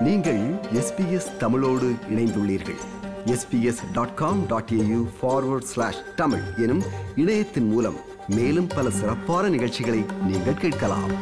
நீங்கள் எஸ்பிஎஸ் தமிழோடு இணைந்துள்ளீர்கள் SBS dot com dot AU forward slash Tamil எனும் இணையத்தின் மூலம் மேலும் பல சிறப்பான நிகழ்ச்சிகளை நீங்கள் கேட்கலாம்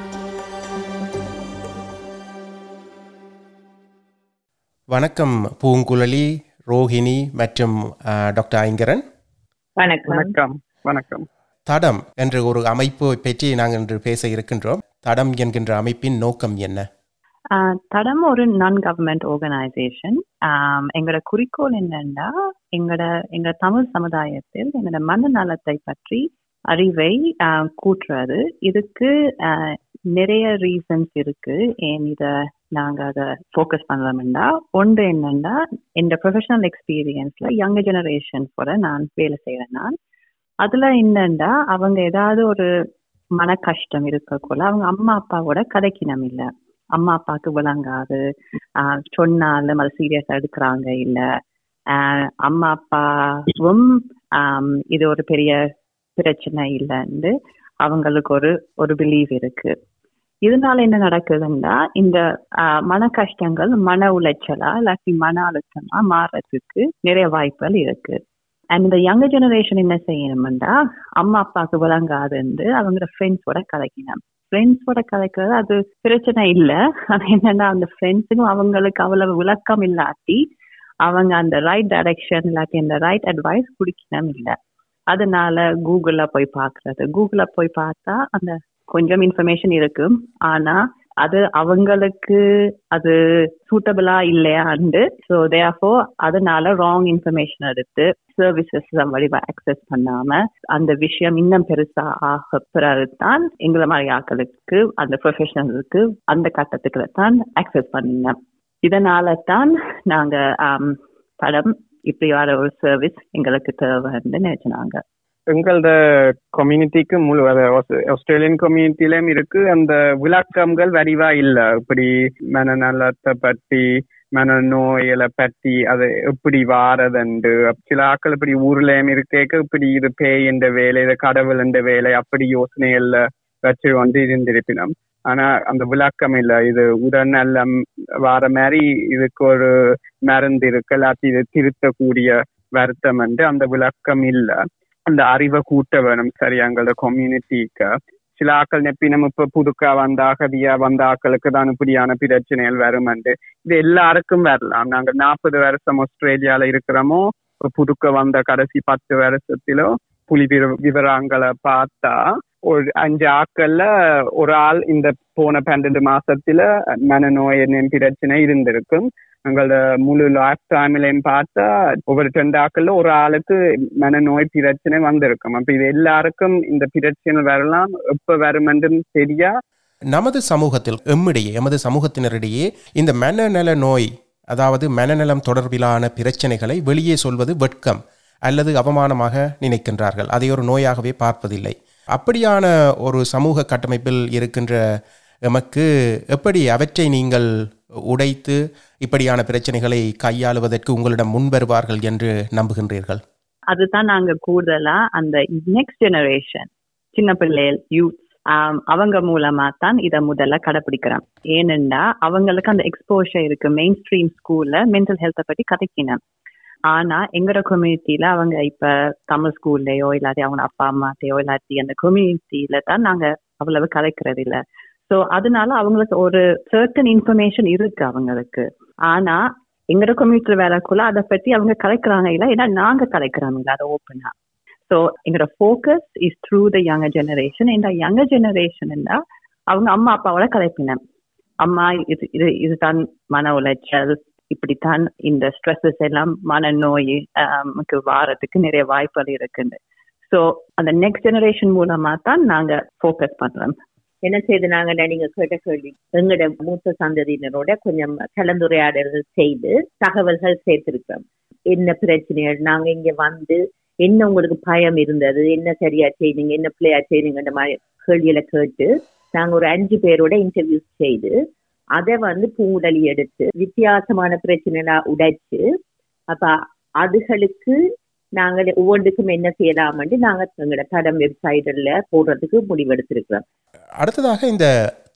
வணக்கம் பூங்குழலி ரோஹிணி மற்றும் அஹ், டாக்டர் ஐங்கரன் வணக்கம் வணக்கம் வணக்கம் தடம் என்ற ஒரு அமைப்பு பற்றி நாங்கள் இன்று பேச இருக்கின்றோம் தடம் என்கின்ற அமைப்பின் நோக்கம் என்ன ஆஹ் தடம் ஒரு நான் கவர்மெண்ட் ஆர்கனைசேஷன் எங்களோட குறிக்கோள் என்னன்னா எங்களோட எங்க தமிழ் சமுதாயத்தில் எங்களோட மனநலத்தை பற்றி அறிவை ஆஹ் கூட்டுறது இதுக்கு ஆஹ் நிறைய ரீசன்ஸ் இருக்கு ஏன் இத நாங்க அதை ஃபோக்கஸ் பண்ணலாம்னா ஒன்று என்னன்னா இந்த ப்ரொஃபஷனல் எக்ஸ்பீரியன்ஸ்ல யங் ஜெனரேஷன்ஸோட நான் வேலை செய்யறேன் நான் அதுல என்னன்னா அவங்க ஏதாவது ஒரு மன கஷ்டம் இருக்கக்குள்ள அவங்க அம்மா அப்பாவோட கதைக்கினம் இல்ல அம்மா அப்பாவுக்கு விளங்காது ஆஹ் சொன்னாலும் அது சீரியஸா எடுக்கிறாங்க இல்ல ஆஹ் அம்மா அப்பாவும் ஆம், இது ஒரு பெரிய பிரச்சனை இல்லைன்னு அவங்களுக்கு ஒரு ஒரு பிலீவ் இருக்கு இதனால என்ன நடக்குதுன்னா இந்த ஆஹ், மன கஷ்டங்கள் மன உளைச்சலா இல்லாட்டி மன அழுத்தமா மாறதுக்கு நிறைய வாய்ப்புகள் இருக்கு அண்ட் இந்த யங் ஜெனரேஷன் என்ன செய்யணும்னா அம்மா அப்பாவுக்கு விளங்காதுன்னு அவங்க ஃப்ரெண்ட்ஸோட கதைக்கணும் ஃப்ரெண்ட்ஸோட கதைக்கிறது அது பிரச்சனை இல்ல ஆனா என்னன்னா அந்த ஃப்ரெண்ட்ஸுக்கும் அவங்களுக்கு அவ்வளவு விளக்கம் இல்லாட்டி அவங்க அந்த ரைட் டைரக்ஷன் இல்லாட்டி அந்த ரைட் அட்வைஸ் குடிக்கணும் இல்ல அதனால கூகுள்ல போய் பாக்குறது கூகுள்ல போய் பார்த்தா அந்த கொஞ்சம் இன்ஃபர்மேஷன் இருக்கும் ஆனா அது அவங்களுக்கு அது சூட்டபிளா இல்லையாண்டு ஸோ தேஃபோ அதனால ராங் இன்ஃபர்மேஷன் எடுத்து சர்வீசஸ் வழிவா அக்சஸ் பண்ணாம அந்த விஷயம் இன்னும் பெருசா ஆக பிறகு தான் எங்களை மாதிரி ஆட்களுக்கு அந்த ப்ரொஃபஷனலுக்கு அந்த கட்டத்துக்குள்ள தான் அக்சஸ் பண்ணீங்க இதனால தான் நாங்க ஆம், படம் இப்படியான ஒரு சர்வீஸ் எங்களுக்கு தேவைன்னு நினைச்சுனாங்க எங்களோட கம்யூனிட்டிக்கு முழு அது ஆஸ்- ஆஸ்திரேலியன் கம்யூனிட்டிலயும் இருக்கு அந்த விளக்கங்கள் வரிவா இல்ல இப்படி மனநலத்தை பத்தி மனநோய்களை பத்தி அது எப்படி வாரதுண்டு சில ஆட்கள் இப்படி ஊர்லயும் இருக்கேக்க இப்படி இது பேய் என்ற வேலை இது கடவுள் என்ற வேலை அப்படி யோசனைகள்ல வச்சு வந்து இருந்திருப்பினோம் ஆனா அந்த விளக்கம் இல்ல இது உடல்நலம் வார மாதிரி இதுக்கு ஒரு மருந்து இருக்கு இல்லாட்டி இது திருத்தக்கூடிய வருத்தம் வந்து அந்த விளக்கம் இல்ல அந்த அறிவை கூட்ட வேணும் சரி எங்களோட கம்யூனிட்டிக்கு சில ஆக்கள் நெப்பினம் இப்ப புதுக்கா வந்த அகதியா வந்த ஆக்களுக்கு தான் இப்படியான பிரச்சனைகள் வரும் இது எல்லாருக்கும் வரலாம் நாங்க நாற்பது வருஷம் ஆஸ்திரேலியால இருக்கிறோமோ இப்ப புதுக்க வந்த கடைசி பத்து வருஷத்திலோ புலி விவ- விவரங்களை பார்த்தா ஒரு அஞ்சு ஆட்கள்ல ஒரு ஆள் இந்த போன பன்னெண்டு மாசத்துல மனநோய் என்னும் பிரச்சனை இருந்திருக்கும் எங்களோட முழு லைஃப் டைம்லயும் பார்த்தா ஒவ்வொரு ரெண்டு ஆக்கள்ல ஒரு ஆளுக்கு மனநோய் பிரச்சனை வந்திருக்கும் அப்ப இது எல்லாருக்கும் இந்த பிரச்சனை வரலாம் எப்ப வருமென்றும் தெரியா நமது சமூகத்தில் எம்மிடையே எமது சமூகத்தினரிடையே இந்த மனநல நோய் அதாவது மனநலம் தொடர்பிலான பிரச்சனைகளை வெளியே சொல்வது வெட்கம் அல்லது அவமானமாக நினைக்கின்றார்கள் அதை ஒரு நோயாகவே பார்ப்பதில்லை அப்படியான ஒரு சமூக கட்டமைப்பில் இருக்கின்ற எமக்கு எப்படி அவற்றை நீங்கள் உடைத்து இப்படியான பிரச்சனைகளை கையாளுவதற்கு உங்களிடம் முன்வருவார்கள் என்று நம்புகின்றீர்கள் அதுதான் நாங்க கூடுதலா அந்த நெக்ஸ்ட் ஜெனரேஷன் சின்ன பிள்ளைகள் யூத் அவங்க மூலமா தான் இதை முதல்ல கடைபிடிக்கிறோம் ஏனென்றா அவங்களுக்கு அந்த எக்ஸ்போஷர் இருக்கு மெயின் ஸ்ட்ரீம் ஸ்கூல்ல மென்டல் ஹெல்த்தை பத்தி கதைக்கணும் ஆனா எங்களோட கம்யூனிட்டியில அவங்க இப்ப தமிழ் ஸ்கூல்லயோ இல்லாட்டி அவங்க அப்பா அம்மாட்டையோ இல்லாட்டி அந்த கம்யூனிட்டியில தான் நாங்க அவ்வளவு கலைக்கிறது இல்ல சோ அதனால அவங்களுக்கு ஒரு சர்டன் இன்ஃபர்மேஷன் இருக்கு அவங்களுக்கு ஆனா எங்களோட கம்யூனிட்டியில வேலைக்குள்ள அதை பத்தி அவங்க கலைக்கிறாங்க இல்ல ஏன்னா நாங்க கலைக்கிறோம் இல்ல அதை ஓப்பனா ஸோ எங்களோட focus is through the younger generation இந்த யங்கர் ஜெனரேஷன் அவங்க அம்மா அப்பாவோட கலைப்பினம் அம்மா இது இது இதுதான் மன உளைச்சல் இப்படித்தான் இந்த ஸ்ட்ரெஸ்ஸஸ் எல்லாம் மனநோய் ஆம், க்கு வாரத்துக்கு நிறைய வாய்ப்புகள் இருக்குன்னு ஸோ அந்த நெக்ஸ்ட் ஜெனரேஷன் மூலமா தான் நாங்க ஃபோக்கஸ் பண்றோம் என்ன செய்தனாங்கன்னா நீங்க கேட்ட கேள்வி எங்களோட மூத்த சந்ததியினரோட கொஞ்சம் கலந்துரையாடல்கள் செய்து தகவல்கள் சேர்த்திருக்கிறோம் என்ன பிரச்சனைகள் நாங்க இங்க வந்து என்ன உங்களுக்கு பயம் இருந்தது என்ன சரியா செய்தீங்க என்ன பிள்ளையா செய்தீங்கன்ற மாதிரி கேள்வியில கேட்டு நாங்க ஒரு அஞ்சு பேரோட இன்டர்வியூ செய்து அதை வந்து பூங்குடலி எடுத்து வித்தியாசமான பிரச்சனை உடைச்சு அப்ப அதுகளுக்கு நாங்கள் ஒவ்வொன்றுக்கும் என்ன செய்யலாம்னு நாங்க எங்களோட தடம் வெப்சைட்ல போடுறதுக்கு முடிவெடுத்திருக்கிறோம் அடுத்ததாக இந்த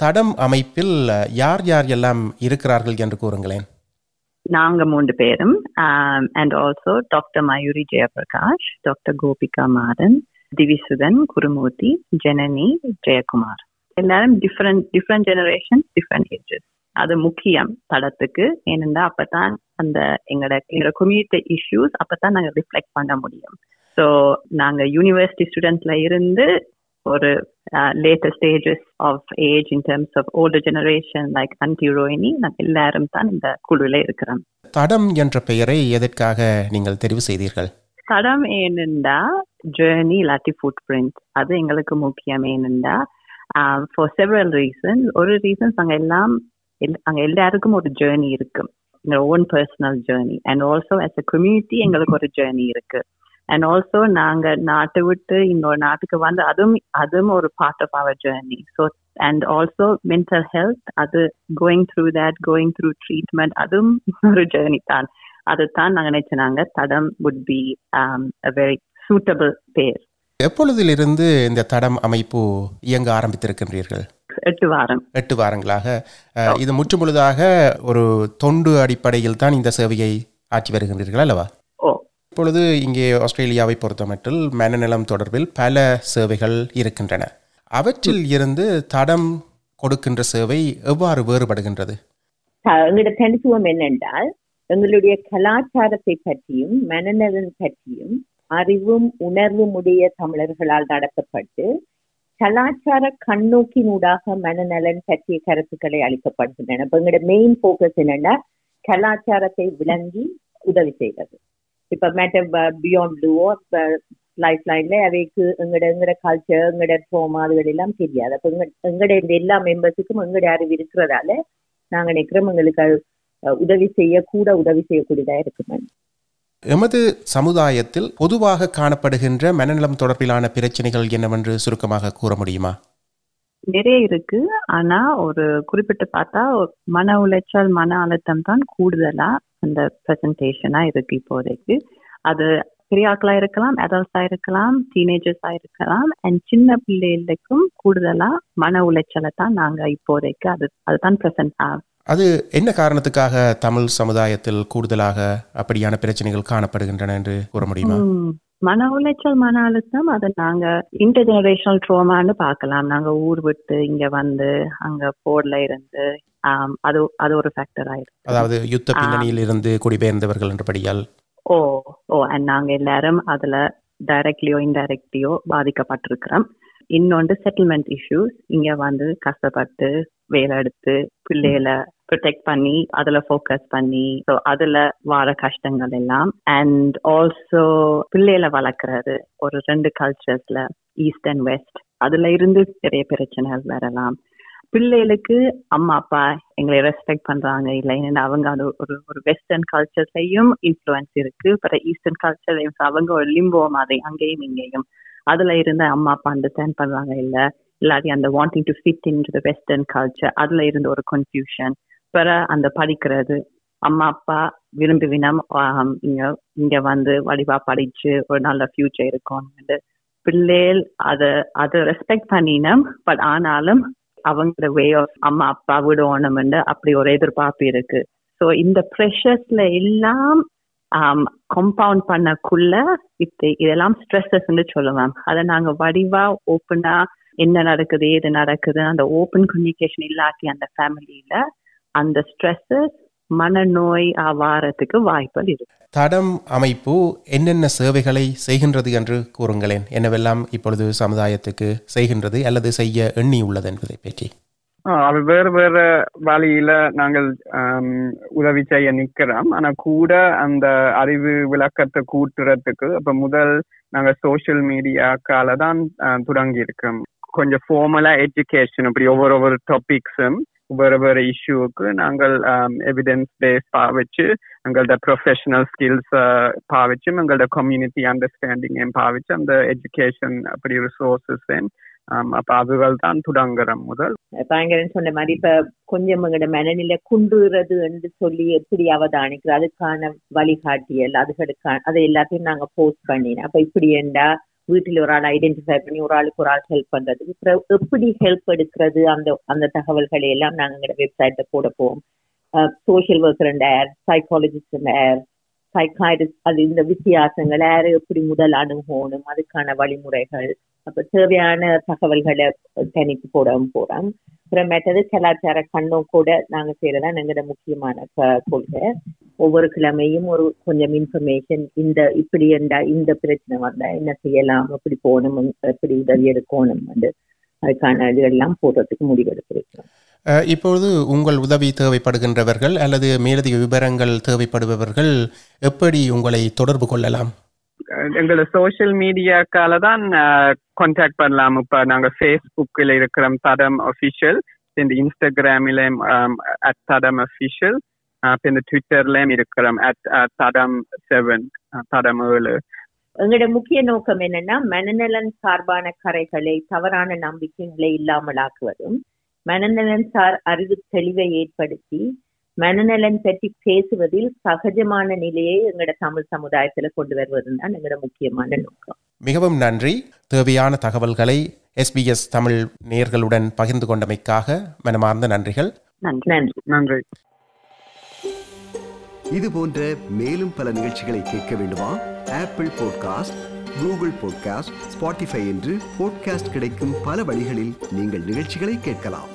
தடம் அமைப்பில் யார் யார் எல்லாம் இருக்கிறார்கள் என்று கூறுங்களேன் நாங்க மூன்று பேரும் and also doctor Mayuri Jayaprakash doctor Gopika Maran Thivisuthan Kurumoorthy Janani Jayakumar எல்லாரும் different different generation different ages அது முக்கியம் தடத்துக்கு ஏனென்றா அப்பதான் அந்த எங்களோட எங்களோட கம்யூனிட்டி இஷ்யூஸ் அப்பதான் நாங்க ரிஃப்ளெக்ட் பண்ண முடியும் ஸோ நாங்க யூனிவர்சிட்டி ஸ்டூடெண்ட்ஸ்ல இருந்து ஒரு later stages of age in terms of older generation like aunty Rohini நாங்கள் எல்லாரும் தான் இந்த குழுவில் இருக்கிறோம் தடம் என்ற பெயரை எதற்காக நீங்கள் தெரிவு செய்தீர்கள் தடம் ஏனெண்டா ஜேர்னி இல்லாட்டி ஃபுட் பிரிண்ட் அது எங்களுக்கு முக்கியம் ஏனெண்டா ஃபார் செவரல் ரீசன்ஸ் ஒரு ரீசன்ஸ் அங்கே எல்லாம் அங்கே எல்லாருக்கும் ஒரு ஜேர்னி இருக்கு எங்களோட own personal journey and also as a community எங்களுக்கு ஒரு ஜேர்னி இருக்கு அண்ட் ஆல்சோ நாங்க நாட்டை விட்டு இன்னொரு நாட்டுக்கு வந்து அதுவும் அதுவும் ஒரு part of our journey so and also mental health அது going through that going through treatment அதுவும் ஒரு ஜேர்னி தான் அதுதான் நாங்கள் நினைச்சனாங்க Thadam would be a very suitable பேர் எப்பொழுதிலிருந்து இந்த தடம் அமைப்பு இயங்க ஆரம்பித்திருக்கின்றீர்கள் எட்டு வாரம் எட்டு வாரங்களாக இது முற்றுமுழுதாக ஒரு தொண்டு அடிப்படையில் தான் இந்த சேவையை ஆற்றி வருகின்றீர்கள் அல்லவா ஓ இப்பொழுது இங்கே ஆஸ்திரேலியாவை பொறுத்தமட்டில் மனநலம் தொடர்பில் பல சேவைகள் இருக்கின்றன அவற்றில் இருந்து தடம் கொடுக்கின்ற சேவை எவ்வாறு வேறுபடுகின்றது எங்களோட தனித்துவம் என்னென்றால் எங்களுடைய கலாச்சாரத்தை பற்றியும் மனநலன் பற்றியும் அறிவும் உணர்வும் உடைய தமிழர்களால் நடத்தப்பட்டு கலாச்சார கண்ணோக்கினூடாக மனநலன் பற்றிய கருத்துக்களை அளிக்கப்படுகின்றன இப்ப எங்களோட மெயின் போக்கஸ் என்னன்னா கலாச்சாரத்தை விளங்கி உதவி செய்வது இப்ப மேட்டர் பியாண்ட் ப்ளூவோ லைஃப் லைன்ல அவைக்கு எங்களோட எங்களோட கல்ச்சர் எங்களோட ட்ரோமா அதுகள் எல்லாம் தெரியாது அப்ப எங்களோட இந்த எல்லா மெம்பர்ஸுக்கும் எங்களோட அறிவு இருக்கிறதால நாங்க நினைக்கிறோம் எங்களுக்கு உதவி செய்ய கூட உதவி செய்யக்கூடியதா இருக்குமே எமது சமுதாயத்தில் பொதுவாக காணப்படுகின்ற மனநலம் தொடர்பிலான பிரச்சனைகள் என்னவென்று சுருக்கமாக கூற முடியுமா நிறைய இருக்கு ஆனா ஒரு குறிப்பிட்டு பார்த்தா மன உளைச்சல் மன அழுத்தம் தான் கூடுதலா அந்த பிரசன்டேஷனா இருக்கு இப்போதைக்கு அது பெரியாக்களா இருக்கலாம் அடல்ட்ஸா இருக்கலாம் டீனேஜர்ஸா இருக்கலாம் அண்ட் சின்ன பிள்ளைகளுக்கும் கூடுதலா மன உளைச்சலை தான் நாங்க இப்போதைக்கு அது அதுதான் பிரசன்ட் ஆகும் அது என்ன காரணத்துக்காக தமிழ் சமுதாயத்தில் கூடுதலாக அப்படியான பிரச்சனைகள் காணப்படுகின்றன என்று கூற முடியுமா மன உளைச்சல் மன அழுத்தம் அதை நாங்க இன்டர் ஜெனரேஷனல் ட்ரோமான்னு பார்க்கலாம் நாங்க ஊர் விட்டு இங்க வந்து அங்க போர்ல இருந்து அது அது ஒரு ஃபேக்டர் ஆயிருக்கு அதாவது யுத்த பின்னணியில் இருந்து குடிபெயர்ந்தவர்கள் என்றபடியால் ஓ ஓ அண்ட் நாங்க எல்லாரும் அதுல டைரக்ட்லியோ இன்டைரக்ட்லியோ பாதிக்கப்பட்டிருக்கிறோம் இன்னொன்று செட்டில்மெண்ட் இஷ்யூஸ் இங்க வந்து கஷ்டப்பட்டு வேலை எடுத்து பிள்ளைகளை ப்ரொடெக்ட் பண்ணி அதுல ஃபோக்கஸ் பண்ணி ஸோ அதுல வர கஷ்டங்கள் எல்லாம் அண்ட் ஆல்சோ பிள்ளைகளை வளர்க்கறது ஒரு ரெண்டு கல்ச்சர்ஸ்ல ஈஸ்ட் அண்ட் வெஸ்ட் அதுல இருந்து நிறைய பிரச்சனைகள் வரலாம் பிள்ளைகளுக்கு அம்மா அப்பா எங்களை ரெஸ்பெக்ட் பண்றாங்க இல்லை ஏன்னா அவங்க அது ஒரு ஒரு வெஸ்டர்ன் கல்ச்சர்ஸ்லையும் இன்ஃப்ளூயன்ஸ் இருக்கு பட் ஈஸ்டர்ன் கல்ச்சர்லையும் அவங்க ஒரு லிம்போ மாதிரி அங்கேயும் இங்கேயும் அதுல இருந்து அம்மா அப்பா அண்டர்ஸ்டாண்ட் பண்றாங்க இல்ல இல்லாட்டி அந்த wanting to fit in to western culture அதுல இருந்து ஒரு கன்ஃபியூஷன் பிற அந்த படிக்கிறது அம்மா அப்பா விரும்பி வினம் இங்க இங்க வந்து வடிவா படிச்சு ஒரு நல்ல ஃபியூச்சர் இருக்கும் பிள்ளைகள் அதை அதை ரெஸ்பெக்ட் பண்ணினோம் பட் ஆனாலும் அவங்களோட வே ஆஃப் அம்மா அப்பா விடணும்னு அப்படி ஒரு எதிர்பார்ப்பு இருக்கு ஸோ இந்த ப்ரெஷர்ஸ்ல எல்லாம் கம்பவுண்ட் பண்ணக்குள்ள இது இதெல்லாம் ஸ்ட்ரெஸ்ஸஸ்ன்னு சொல்லுவேன் அதை நாங்க வடிவா ஓப்பனா என்ன நடக்குது ஏது நடக்குது அந்த ஓப்பன் கம்யூனிகேஷன் இல்லாட்டி அந்த ஃபேமிலியில அந்த ஸ்ட்ரெஸ்ஸஸ் மனநோய் வாரத்துக்கு வாய்ப்புகள் இருக்கு தடம் அமைப்பு என்னென்ன சேவைகளை செய்கின்றது என்று கூறுங்களேன் என்னவெல்லாம் இப்பொழுது சமுதாயத்துக்கு செய்கின்றது அல்லது செய்ய எண்ணி உள்ளது என்பதை பற்றி அது வேறு வேறு வழியில நாங்கள் உதவி செய்ய நிக்கிறோம் ஆனா கூட அந்த அறிவு விளக்கத்தை கூட்டுறதுக்கு அப்ப முதல் நாங்க சோசியல் மீடியாக்கால தான் தொடங்கி இருக்கோம் கொஞ்சம் ஃபார்மலா எஜுகேஷன் இப்படி ஒவ்வொரு ஒவ்வொரு டாபிக்ஸும் வேறு வேறு இஷ்யூவுக்கு நாங்கள் எவிடன்ஸ் பேஸ் பாவிச்சு எங்களோட ப்ரொஃபஷனல் ஸ்கில்ஸ் பாவிச்சு எங்களோட கம்யூனிட்டி அண்டர்ஸ்டாண்டிங்கையும் பாவிச்சு அந்த எஜுகேஷன் அப்படி ரிசோர்ஸஸையும் அப்ப அதுகள் தான் தொடங்குறோம் முதல் பயங்கரன் சொன்ன மாதிரி இப்ப கொஞ்சம் எங்களோட மனநிலை குன்றுறது என்று சொல்லி எப்படி அவதானிக்கிறது அதுக்கான வழிகாட்டியல் அதுகளுக்கான அதை எல்லாத்தையும் நாங்க போஸ்ட் பண்ணினோம் அப்ப இப்படி என்றா வீட்டில் ஒரு ஆள் ஐடென்டிஃபை பண்ணி ஒரு ஆளுக்கு ஒரு ஆள் ஹெல்ப் பண்றது அப்புறம் எப்படி ஹெல்ப் எடுக்கிறது அந்த அந்த தகவல்களை எல்லாம் நாங்கள் எங்களோட வெப்சைட்ல போட போவோம் social worker or psychologist or psychiatrist அது இந்த வித்தியாசங்கள் யாரை எப்படி முதல் அணுகணும் அதுக்கான வழிமுறைகள் அப்ப தேவையான தகவல்களை தனித்து போடவும் போறோம் அப்புறம் மற்றது கலாச்சார கண்ணும் கூட நாங்க செய்யறதா எங்களோட முக்கியமான க- கொள்கை ஒவ்வொரு கிழமையும் ஒரு கொஞ்சம் இன்ஃபர்மேஷன் இந்த இப்படி என்றா இந்த பிரச்சனை வந்தா என்ன செய்யலாம் எப்படி போகணும் எப்படி உதவி எடுக்கணும் வந்து அதுக்கான இதெல்லாம் போடுறதுக்கு முடிவெடுத்திருக்கிறோம் அஹ், இப்பொழுது உங்கள் உதவி தேவைப்படுகின்றவர்கள் அல்லது மேலதிக விவரங்கள் தேவைப்படுபவர்கள் எப்படி உங்களை தொடர்பு கொள்ளலாம் எங்களோட சோஷியல் மீடியாக்கால தான் கான்டாக்ட் பண்ணலாம் இப்ப நாங்க ஃபேஸ்புக்கில் இருக்கிறோம் தடம் அஃபிஷியல் இந்த இன்ஸ்டாகிராமிலையும் அட் தடம் அஃபிஷியல் இந்த ட்விட்டர்லயும் இருக்கிறோம் அட் தடம் செவன் தடம் ஏழு எங்களோட முக்கிய நோக்கம் என்னன்னா மனநலன் சார்பான கரைகளை தவறான நம்பிக்கைகளை இல்லாமலாக்குவதும் மனநலன் சார் அறிவு தெளிவை ஏற்படுத்தி மனநலன் பற்றி பேசுவதில் சகஜமான நிலையை எங்களோட தமிழ் சமுதாயத்துல கொண்டு வருவதும் தான் எங்களோட முக்கியமான நோக்கம் மிகவும் நன்றி தேவையான தகவல்களை எஸ்பிஎஸ் தமிழ் நேர்களுடன் பகிர்ந்து கொண்டமைக்காக மனமார்ந்த நன்றிகள் நன்றி நன்றி நன்றி இது போன்ற மேலும் பல நிகழ்ச்சிகளை கேட்க வேண்டுமா Apple podcast Google podcast Spotify என்று பாட்காஸ்ட் கிடைக்கும் பல வழிகளில் நீங்கள் நிகழ்ச்சிகளை கேட்கலாம்